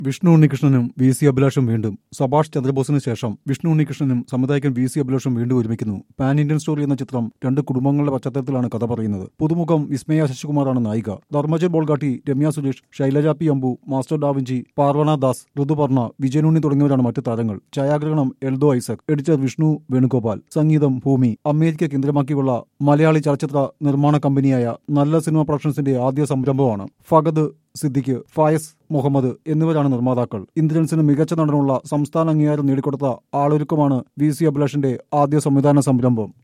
വിഷ്ണു ഉണ്ണികൃഷ്ണനും V C അഭിലാഷും വീണ്ടും സഭാഷ് ചന്ദ്രബോസിന് ശേഷം വിഷ്ണു ഉണ്ണികൃഷ്ണനും സംവിധായകൻ വി സി അഭിലാഷും വീണ്ടും ഒരുമിക്കുന്നു പാൻ ഇന്ത്യൻ സ്റ്റോറി എന്ന ചിത്രം രണ്ട് കുടുംബങ്ങളുടെ പശ്ചാത്തലത്തിലാണ് കഥ പറയുന്നത് പുതുമുഖം വിസ്മയ ശശികുമാറാണ് നായിക Dharmajan Bolgatty Ramya Suresh Shailaja P Ambu master Da Vinci Parvana Das Rithuparna വിജയനുണ്ണി തുടങ്ങിയവരാണ് മറ്റു താരങ്ങൾ ഛായാഗ്രഹണം എൽദോ ഐസക് എഡിറ്റർ വിഷ്ണു വേണുഗോപാൽ സംഗീതം ഭൂമി അമേരിക്ക കേന്ദ്രമാക്കിയുള്ള മലയാളി ചലച്ചിത്ര നിർമ്മാണ കമ്പനിയായ നല്ല സിനിമ പ്രൊഡക്ഷൻസിന്റെ ആദ്യ സംരംഭമാണ് ഫഗദ് സിദ്ദിഖ് ഫായസ് മുഹമ്മദ് എന്നിവരാണ് നിർമ്മാതാക്കൾ ഇന്ദ്രൻസിന് മികച്ച നടനുള്ള സംസ്ഥാന അംഗീകാരം നേടിക്കൊടുത്ത ആളൊരുക്കമാണ് വി സി അഭിലാഷിന്റെ ആദ്യ സംവിധാന സംരംഭം